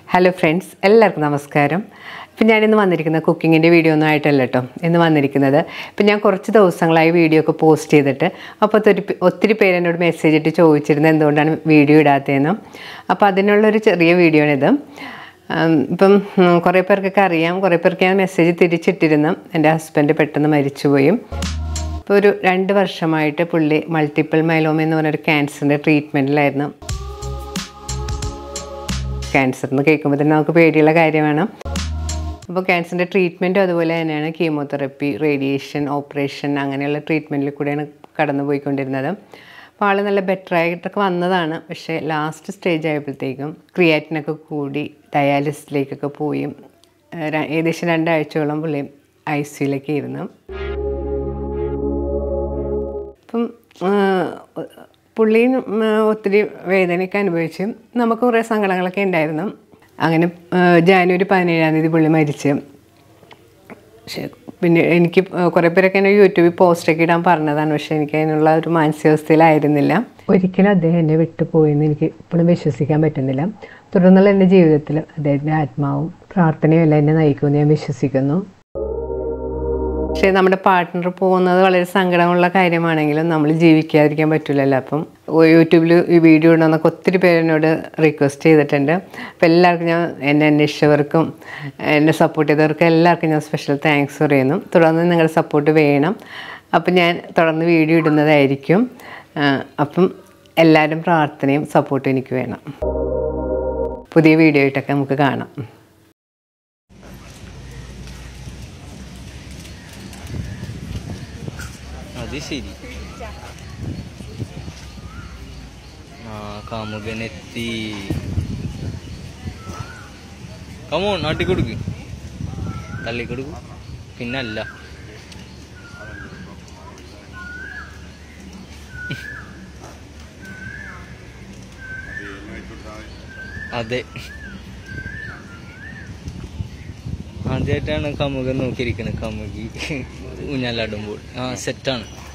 hello friends എല്ലാവർക്കും നമസ്കാരം ഇപ്പം ഞാനിന്ന് വന്നിരിക്കുന്ന കുക്കിങ്ങിൻ്റെ വീഡിയോ ഒന്നും ആയിട്ടല്ല കേട്ടോ ഇന്ന് വന്നിരിക്കുന്നത് ഇപ്പം ഞാൻ കുറച്ച് ദിവസങ്ങളായി വീഡിയോ ഒക്കെ പോസ്റ്റ് ചെയ്തിട്ട് അപ്പോൾ ഒത്തിരി പേ- ഒത്തിരി പേര് എന്നോട് മെസ്സേജ് ഇട്ട് ചോദിച്ചിരുന്നത് എന്തുകൊണ്ടാണ് വീഡിയോ ഇടാത്തതെന്ന് അപ്പോൾ അതിനുള്ളൊരു ചെറിയ വീഡിയോ ആണിത് ഉം, ഇപ്പം ഉം, കുറേ പേർക്കൊക്കെ അറിയാം കുറേ പേർക്ക് ഞാൻ മെസ്സേജ് തിരിച്ചിട്ടിരുന്നു എൻ്റെ ഹസ്ബൻഡ് പെട്ടെന്ന് മരിച്ചുപോയി ഇപ്പോൾ ഒരു രണ്ട് വർഷമായിട്ട് പുള്ളി മൾട്ടിപ്പിൾ മൈലോമ എന്ന് പറഞ്ഞൊരു ക്യാൻസറിൻ്റെ ട്രീറ്റ്മെൻറ്റിലായിരുന്നു ക്യാൻസർ എന്ന് കേൾക്കുമ്പോൾ തന്നെ നമുക്ക് പേടിയുള്ള കാര്യമാണ് അപ്പോൾ ക്യാൻസറിൻ്റെ ട്രീറ്റ്മെൻറ്റും അതുപോലെ തന്നെയാണ് കീമോതെറപ്പി റേഡിയേഷൻ ഓപ്പറേഷൻ അങ്ങനെയുള്ള ട്രീറ്റ്മെൻറ്റിൽ കൂടെയാണ് കടന്നു പോയിക്കൊണ്ടിരുന്നത് അപ്പോൾ ആൾ നല്ല ബെറ്റർ ആയിട്ടൊക്കെ വന്നതാണ് പക്ഷേ ലാസ്റ്റ് സ്റ്റേജ് ആയപ്പോഴത്തേക്കും ക്രിയാറ്റിനൊക്കെ കൂടി ഡയാലിസിസിലേക്കൊക്കെ പോയി ഏഹ് ര- ഏകദേശം രണ്ടാഴ്ചയോളം പുള്ളി ഐ സിയിലൊക്കെ ഇരുന്നു അപ്പം ആ, പുള്ളിയും ആ, ഒത്തിരി വേദനയൊക്കെ അനുഭവിച്ച് നമുക്ക് കുറേ സങ്കടങ്ങളൊക്കെ ഉണ്ടായിരുന്നു അങ്ങനെ ആ, ജാനുവരി പതിനേഴാം തീയതി പുള്ളി മരിച്ച് പക്ഷേ പിന്നെ എനിക്ക് കുറേ പേരൊക്കെ എന്നെ യൂട്യൂബിൽ പോസ്റ്റൊക്കെ ഇടാൻ പറഞ്ഞതാണ് പക്ഷേ എനിക്ക് അതിനുള്ള ഒരു മാനസികാവസ്ഥയിലായിരുന്നില്ല ഒരിക്കലും അദ്ദേഹം എന്നെ വിട്ടുപോയെന്ന് എനിക്ക് ഇപ്പോഴും വിശ്വസിക്കാൻ പറ്റുന്നില്ല തുടർന്നുള്ള എൻ്റെ ജീവിതത്തിൽ അദ്ദേഹത്തിൻ്റെ ആത്മാവും പ്രാർത്ഥനയും എല്ലാം എന്നെ നയിക്കുമെന്ന് ഞാൻ വിശ്വസിക്കുന്നു പക്ഷേ നമ്മുടെ പാർട്ട്ണർ പോകുന്നത് വളരെ സങ്കടമുള്ള കാര്യമാണെങ്കിലും നമ്മൾ ജീവിക്കാതിരിക്കാൻ പറ്റില്ലല്ലോ അപ്പം യൂട്യൂബിൽ ഈ വീഡിയോ ഇടണമെന്നൊക്കെ ഒത്തിരി പേര് എന്നോട് റിക്വസ്റ്റ് ചെയ്തിട്ടുണ്ട് അപ്പോൾ എല്ലാവർക്കും ഞാൻ എന്നെ അന്വേഷിച്ചവർക്കും എന്നെ സപ്പോർട്ട് ചെയ്തവർക്കും എല്ലാവർക്കും ഞാൻ സ്പെഷ്യൽ താങ്ക്സ് പറയുന്നു തുടർന്ന് നിങ്ങളുടെ സപ്പോർട്ട് വേണം അപ്പം ഞാൻ തുടർന്ന് വീഡിയോ ഇടുന്നതായിരിക്കും ആ, അപ്പം എല്ലാവരും പ്രാർത്ഥനയും സപ്പോർട്ടും എനിക്ക് വേണം പുതിയ വീഡിയോ ആയിട്ടൊക്കെ നമുക്ക് കാണാം അത് ശരി ആ കാമുകനെത്തി കമോൺ നാട്ടിക്കൊടുക്ക് തള്ളിക്കൊടുക്കു പിന്നല്ല അതെ ആദ്യമായിട്ടാണ് കമുകൻ നോക്കിയിരിക്കുന്നത് കമുകി ഊഞ്ഞാലാടുമ്പോൾ ആ സെറ്റാണ്